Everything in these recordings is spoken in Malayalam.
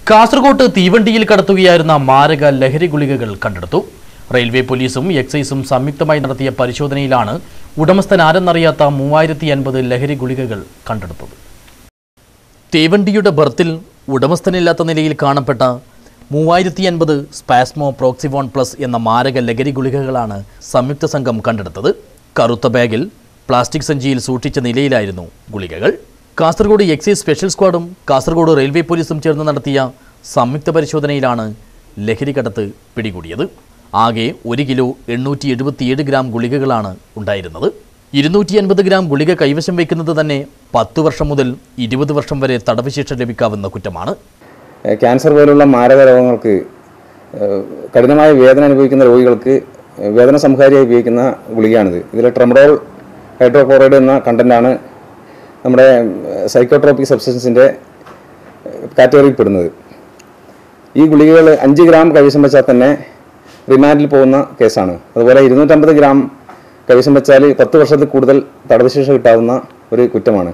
കാസർഗോട്ട് തീവണ്ടിയിൽ കടത്തുകയായിരുന്ന മാരക ലഹരി ഗുളികകൾ കണ്ടെടുത്തു റെയിൽവേ പോലീസും എക്സൈസും സംയുക്തമായി നടത്തിയ പരിശോധനയിലാണ് ഉടമസ്ഥൻ ആരെന്നറിയാത്ത മൂവായിരത്തി അൻപത് ലഹരി ഗുളികകൾ കണ്ടെടുത്തത് തീവണ്ടിയുടെ ബർത്തിൽ ഉടമസ്ഥനില്ലാത്ത നിലയിൽ കാണപ്പെട്ട മൂവായിരത്തി അൻപത് സ്പാസ്മോ പ്രോക്സിവോൺ പ്ലസ് എന്ന മാരക ലഹരി ഗുളികകളാണ് സംയുക്ത സംഘം കണ്ടെടുത്തത് കറുത്ത ബാഗിൽ പ്ലാസ്റ്റിക് സഞ്ചിയിൽ സൂക്ഷിച്ച നിലയിലായിരുന്നു ഗുളികകൾ കാസർഗോഡ് എക്സൈസ് സ്പെഷ്യൽ സ്ക്വാഡും കാസർഗോഡ് റെയിൽവേ പോലീസും ചേർന്ന് നടത്തിയ സംയുക്ത പരിശോധനയിലാണ് ലഹരി കടത്ത് പിടികൂടിയത് ആകെ ഒരു കിലോ എണ്ണൂറ്റി എഴുപത്തിയേഴ് ഗ്രാം ഗുളികകളാണ് ഉണ്ടായിരുന്നത് ഇരുന്നൂറ്റി അൻപത് ഗ്രാം ഗുളിക കൈവശം വയ്ക്കുന്നത് തന്നെ പത്ത് വർഷം മുതൽ ഇരുപത് വർഷം വരെ തടവ് ശിക്ഷ ലഭിക്കാവുന്ന കുറ്റമാണ് ഏഹ് ക്യാൻസർ പോലുള്ള മാരക രോഗങ്ങൾക്ക് ഏഹ് കഠിനമായ വേദന അനുഭവിക്കുന്ന രോഗികൾക്ക് ഏഹ് വേദന സംഹാരിയായി ഉപയോഗിക്കുന്ന ഗുളികയാണിത് ഇതിൽ ട്രംഡോൾ ഹൈഡ്രോക്ലോറൈഡ് എന്ന കണ്ടന്റാണ് നമ്മുടെ സൈക്കോട്രോപിക് സബ്സ്റ്റൻസിൻ്റെ കാറ്റഗറിയിൽ പെടുന്നത് ഈ ഗുളികകൾ അഞ്ച് ഗ്രാം കൈവശം വെച്ചാൽ തന്നെ റിമാൻഡിൽ പോകുന്ന കേസാണ് അതുപോലെ ഇരുന്നൂറ്റമ്പത് ഗ്രാം കൈവശം വെച്ചാൽ പത്ത് വർഷത്തിൽ കൂടുതൽ തടവ് ശിക്ഷ കിട്ടാവുന്ന ഒരു കുറ്റമാണ്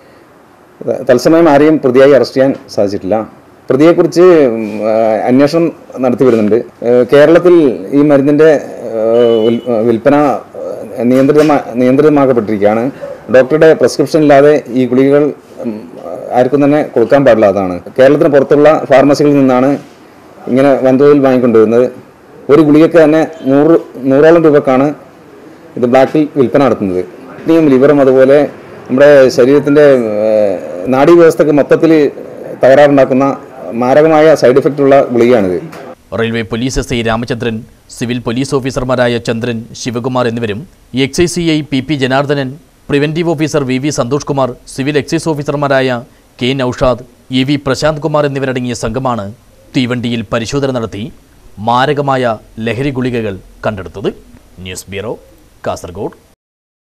ത- തത്സമയം ആരെയും പ്രതിയായി അറസ്റ്റ് ചെയ്യാൻ സാധിച്ചിട്ടില്ല പ്രതിയെക്കുറിച്ച് ഉം, ആ, അന്വേഷണം നടത്തി വരുന്നുണ്ട് ഏഹ് കേരളത്തിൽ ഈ മരുന്നിൻ്റെ ഏഹ്, വിൽ- വിൽപ്പന ഏഹ്, നിയന്ത്രിതമാ നിയന്ത്രിതമാക്കപ്പെട്ടിരിക്കുകയാണ് ഡോക്ടറുടെ പ്രിസ്ക്രിപ്ഷൻ ഇല്ലാതെ ഈ ഗുളികകൾ ഉം, ആർക്കും തന്നെ കൊടുക്കാൻ പാടില്ലാത്തതാണ് കേരളത്തിന് പുറത്തുള്ള ഫാർമസികളിൽ നിന്നാണ് ഇങ്ങനെ വൻതോതിൽ വാങ്ങിക്കൊണ്ടുവരുന്നത് ഒരു ഗുളികയ്ക്ക് തന്നെ നൂറ് നൂറോളം രൂപക്കാണ് ഇത് ബ്ലാക്കിൽ വിൽപ്പന നടത്തുന്നത് കിഡ്നിയും ലിവറും അതുപോലെ നമ്മുടെ ശരീരത്തിൻ്റെ ഏഹ്, നാഡീവ്യവസ്ഥക്ക് മൊത്തത്തിൽ തകരാറുണ്ടാക്കുന്ന മാരകമായ സൈഡ് ഇഫക്റ്റ് ഉള്ള ഗുളികയാണിത് railway police S I Ramachandran civil police ഓഫീസർമാരായ ചന്ദ്രൻ ശിവകുമാർ എന്നിവരും excise C I P P Janardhanan preventive officer V V Santhosh Kumar civil excise ഓഫീസർമാരായ K Noushad E V Prashanth Kumar എന്നിവരടങ്ങിയ സംഘമാണ് തീവണ്ടിയിൽ പരിശോധന നടത്തി മാരകമായ ലഹരി ഗുളികകൾ കണ്ടെടുത്തത് ന്യൂസ് ബ്യൂറോ കാസർഗോഡ്